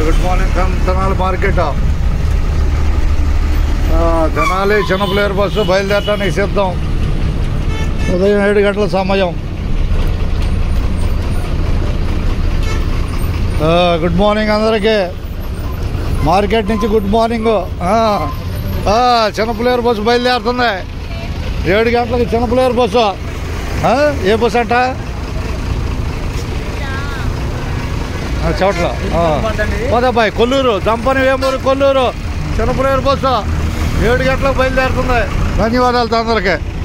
good morning తెన- Tenali market ఆ, Tenali చిన్నపిల్లేరు bus బయలుదేరటానికి సిద్ధం ఉదయం ఏడు గంటల సమయం ఆ, గుడ్ మార్నింగ్ అందరికీ మార్కెట్ నుంచి గుడ్ మార్నింగ్ ఆ, ఆ, చిన్నపిల్లేరు బస్సు బయలుదేరుతుంది ఏడు గంటలకి చిన్నపిల్లేరు బస్సు ఆ, ఏ బస్సు అంట ఆ, చోట్ల పోదాబాయ్ కొల్లూరు దంపని వేమూరు కొల్లూరు చిన్నపిల్లేరు బస్సు ఏడు గంటలకు బయలుదేరుతుంది ధన్యవాదాలు అందరికీ